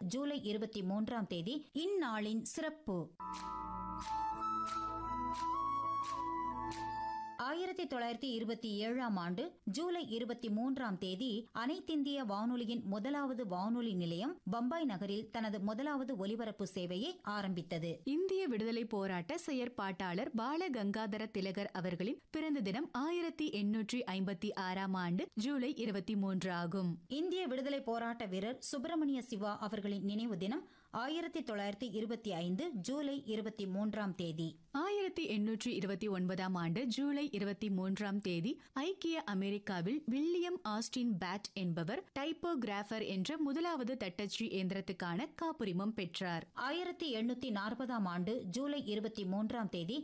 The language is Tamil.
ஜூலை இருபத்தி மூன்றாம் தேதி இந்நாளின் சிறப்பு ஆயிரத்தி தொள்ளாயிரத்தி இருபத்தி ஏழாம் ஆண்டு ஜூலை இருபத்தி மூன்றாம் தேதி அனைத்திந்திய வானொலியின் முதலாவது வானொலி நிலையம் பம்பாய் நகரில் தனது முதலாவது ஒலிபரப்பு சேவையை ஆரம்பித்தது இந்திய விடுதலை போராட்ட செயற்பாட்டாளர் பால கங்காதர திலகர் அவர்களின் பிறந்த தினம் ஆயிரத்தி எண்ணூற்றி ஐம்பத்தி ஆறாம் ஆண்டு ஜூலை இருபத்தி மூன்று ஆகும் இந்திய விடுதலை போராட்ட வீரர் சுப்பிரமணிய சிவா அவர்களின் நினைவு தினம் ஆயிரத்தி தொள்ளாயிரத்தி இருபத்தி ஐந்து ஜூலை இருபத்தி மூன்றாம் தேதி ஆயிரத்தி எண்ணூற்றி இருபத்தி ஒன்பதாம் ஆண்டு ஜூலை இருபத்தி மூன்றாம் தேதி ஐக்கிய அமெரிக்காவில் வில்லியம் ஆஸ்டின் பேட் என்பவர் டைப்போகிராஃபர் என்ற முதலாவது தட்டச்சு இயந்திரத்துக்கான காப்புரிமம் பெற்றார் ஆயிரத்தி எண்ணூத்தி நாற்பதாம் ஆண்டு ஜூலை இருபத்தி மூன்றாம் தேதி